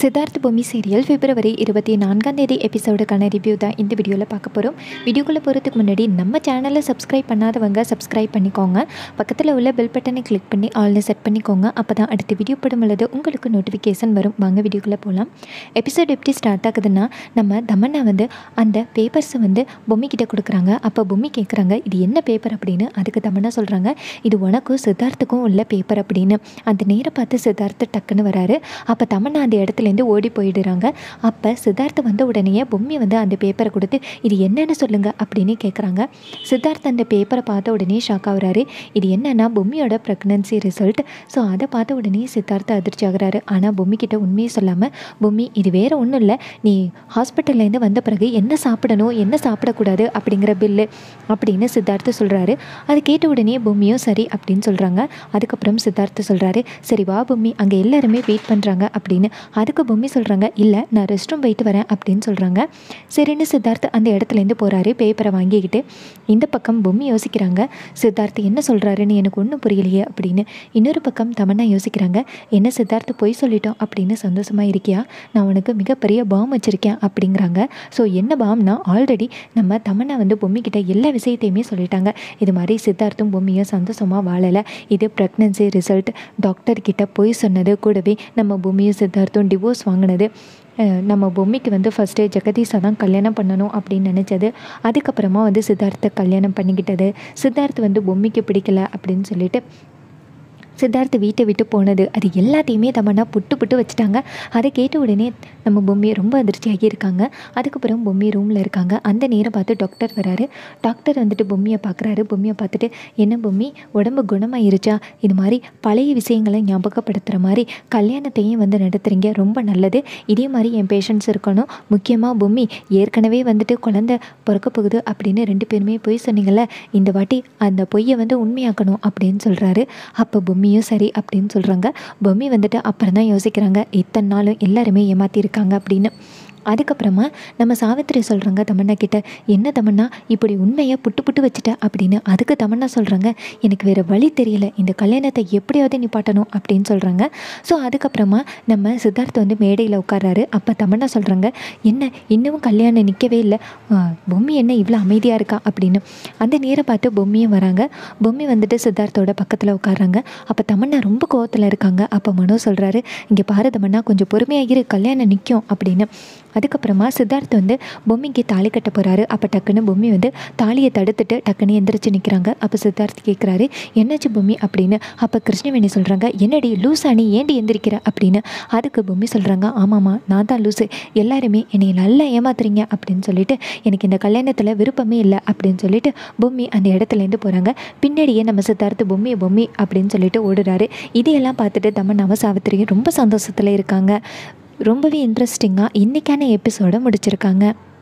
சித்தார்த் பூமி சீரியல் பிப்ரவரி இருபத்தி நான்காம் தேதி எபிசோடுக்கான ரிவ்யூ தான் இந்த வீடியோவில் பார்க்க போகிறோம் வீடியோக்குள்ளே போகிறதுக்கு முன்னாடி நம்ம சேனலை சப்ஸ்கிரைப் பண்ணாதவங்க சப்ஸ்கிரைப் பண்ணிக்கோங்க பக்கத்தில் உள்ள பெல் பட்டனை கிளிக் பண்ணி ஆல்னு செட் பண்ணிக்கோங்க அப்போ தான் அடுத்த வீடியோ போடும் பொழுது உங்களுக்கு நோட்டிஃபிகேஷன் வரும் வாங்க வீடியோக்குள்ளே போகலாம் எபிசோட் எப்படி ஸ்டார்ட் ஆகுதுன்னா நம்ம தமன்னா வந்து அந்த பேப்பர்ஸை வந்து பொம்மி கிட்ட கொடுக்குறாங்க அப்போ பொம்மி கேட்குறாங்க இது என்ன பேப்பர் அப்படின்னு அதுக்கு தமன்னா சொல்கிறாங்க இது உனக்கும் சித்தார்த்துக்கும் உள்ள பேப்பர் அப்படின்னு அந்த நேரம் பார்த்து சித்தார்த்து டக்குன்னு வராரு அப்போ தமன்னா அந்த இடத்துலேருந்து ஓடி போயிடுறாங்க அப்போ சித்தார்த்து வந்த உடனே பொம்மி வந்து அந்த பேப்பரை கொடுத்து இது என்னன்னு சொல்லுங்க அப்படின்னு கேட்குறாங்க சித்தார்த் அந்த பேப்பரை பார்த்த உடனே ஷாக் ஆகுறாரு இது என்னன்னா பொம்மியோட ப்ரெக்னன்சி ரிசல்ட் ஸோ அதை பார்த்த உடனே சித்தார்த்த அதிர்ச்சி ஆகுறாரு ஆனால் பொம்மி கிட்ட உண்மையை சொல்லாமல் பொம்மி இது வேற ஒன்றும் இல்லை நீ ஹாஸ்பிட்டல்லேருந்து வந்த பிறகு என்ன சாப்பிடணும் என்ன சாப்பிடக்கூடாது அப்படிங்கிற பில்லு அப்படின்னு சித்தார்த்து சொல்கிறாரு அது கேட்ட உடனே பொம்மியும் சரி அப்படின்னு சொல்கிறாங்க அதுக்கப்புறம் சித்தார்த்து சொல்கிறாரு சரி வா பொம்மி அங்கே எல்லாருமே வெயிட் பண்ணுறாங்க அப்படின்னு அதுக்கு பொம்மி சொல்கிறாங்க இல்லை நான் ரெஸ்ட் ரூம் போயிட்டு வரேன் அப்படின்னு சொல்கிறாங்க சரின்னு சித்தார்த் அந்த இடத்துலேருந்து போகிறாரு பேப்பரை வாங்கிக்கிட்டு இந்த பக்கம் பொம்மி யோசிக்கிறாங்க சித்தார்த் என்ன சொல்கிறாருன்னு எனக்கு ஒன்றும் புரியலையே அப்படின்னு இன்னொரு பக்கம் தமன்னா யோசிக்கிறாங்க என்ன சித்தார்த் பொய் சொல்லிட்டோம் அப்படின்னு சந்தோஷமாக இருக்கியா நான் உனக்கு மிகப்பெரிய பாம் வச்சுருக்கேன் அப்படிங்கிறாங்க ஸோ என்ன பாம்னா ஆல்ரெடி நம்ம தமன்னா வந்து பொம்மிக்கிட்ட எல்லா விஷயத்தையுமே சொல்லிட்டாங்க இது மாதிரி சித்தார்த்தும் பொம்மியும் சந்தோஷமாக வாழலை இது ப்ரெக்னன்சி ரிசல்ட் டாக்டர் கிட்ட பொய் சொன்னது கூடவே நம்ம பொம்மியும் சித்தார்த்தும் டிவோர்ஸ் வாங்கினது அஹ் நம்ம பொம்மிக்கு வந்து ஃபஸ்ட்டு ஜெகதீஷை தான் கல்யாணம் பண்ணணும் அப்படின்னு நினச்சது அதுக்கப்புறமா வந்து சித்தார்த்தை கல்யாணம் பண்ணிக்கிட்டது சித்தார்த் வந்து பொம்மிக்கு பிடிக்கல அப்படின்னு சொல்லிட்டு சித்தார்த் வீட்டை விட்டு போனது அது எல்லாத்தையுமே தமன்னா புட்டு புட்டு வச்சுட்டாங்க அதை கேட்ட உடனே நம்ம பொம்மி ரொம்ப அதிர்ச்சியாகி இருக்காங்க அதுக்கப்புறம் பொம்மி ரூமில் இருக்காங்க அந்த நேரம் பார்த்து டாக்டர் வராரு டாக்டர் வந்துட்டு பொம்மியை பார்க்குறாரு பொம்மியை பார்த்துட்டு என்ன பொம்மி உடம்பு குணமாயிருச்சா இது மாதிரி பழைய விஷயங்களை ஞாபகப்படுத்துகிற மாதிரி கல்யாணத்தையும் வந்து நடத்துகிறீங்க ரொம்ப நல்லது இதே மாதிரி என் பேஷண்ட்ஸ் இருக்கணும் முக்கியமாக பொம்மி ஏற்கனவே வந்துட்டு குழந்தை பிறக்க போகுது அப்படின்னு ரெண்டு பேருமே பொய் சொன்னீங்கல்ல இந்த வாட்டி அந்த பொய்யை வந்து உண்மையாக்கணும் அப்படின்னு சொல்கிறாரு அப்போ பொம்மியும் சரி அப்படின்னு சொல்கிறாங்க பொம்மி வந்துட்டு அப்புறம் தான் யோசிக்கிறாங்க இத்தனை நாளும் எல்லாருமே ஏமாற்றிருக்காங்க அப்படின்னு அதுக்கப்புறமா நம்ம சாவித்திரி சொல்கிறாங்க தமன்னா கிட்ட என்ன தமன்னா இப்படி உண்மையை புட்டு புட்டு வச்சுட்ட அப்படின்னு அதுக்கு தமன்னா சொல்கிறாங்க எனக்கு வேறு வழி தெரியல இந்த கல்யாணத்தை எப்படியாவது நிப்பாட்டணும் அப்படின்னு சொல்கிறாங்க ஸோ அதுக்கப்புறமா நம்ம சித்தார்த் வந்து மேடையில் உட்கார்றாரு அப்போ தமன்னா சொல்கிறாங்க என்ன இன்னமும் கல்யாணம் நிற்கவே இல்லை பொம்மி என்ன இவ்வளோ அமைதியாக இருக்கா அப்படின்னு அந்த நேரம் பார்த்து பொம்மியும் வராங்க பொம்மி வந்துட்டு சித்தார்த்தோட பக்கத்தில் உட்கார்றாங்க அப்போ தமன்னா ரொம்ப கோவத்தில் இருக்காங்க அப்போ மனோ சொல்கிறாரு இங்கே பாரு தமன்னா கொஞ்சம் பொறுமையாகிரு கல்யாணம் நிற்கும் அப்படின்னு அதுக்கப்புறமா சித்தார்த் வந்து பொம்மிக்கு தாலி கட்ட போகிறாரு அப்போ டக்குன்னு பொம்மி வந்து தாலியை தடுத்துட்டு டக்குன்னு எந்திரிச்சு நிற்கிறாங்க அப்போ சித்தார்த் கேட்குறாரு என்னாச்சு பொம்மி அப்படின்னு அப்போ கிருஷ்ணவேணி சொல்கிறாங்க என்னடி லூசா நீ ஏண்டி எந்திரிக்கிற அப்படின்னு அதுக்கு பொம்மி சொல்கிறாங்க ஆமாம்மா நான் தான் லூசு எல்லாருமே என்னை நல்லா ஏமாத்துறீங்க அப்படின்னு சொல்லிட்டு எனக்கு இந்த கல்யாணத்தில் விருப்பமே இல்லை அப்படின்னு சொல்லிட்டு பொம்மி அந்த இடத்துலேருந்து போகிறாங்க பின்னாடியே நம்ம சித்தார்த்து பொம்மி பொம்மி அப்படின்னு சொல்லிட்டு ஓடுறாரு இதையெல்லாம் பார்த்துட்டு தமன் சாவித்திரியும் ரொம்ப சந்தோஷத்தில் இருக்காங்க ரொம்பவே இன்ட்ரெஸ்டிங்காக இன்றைக்கான எபிசோடை முடிச்சிருக்காங்க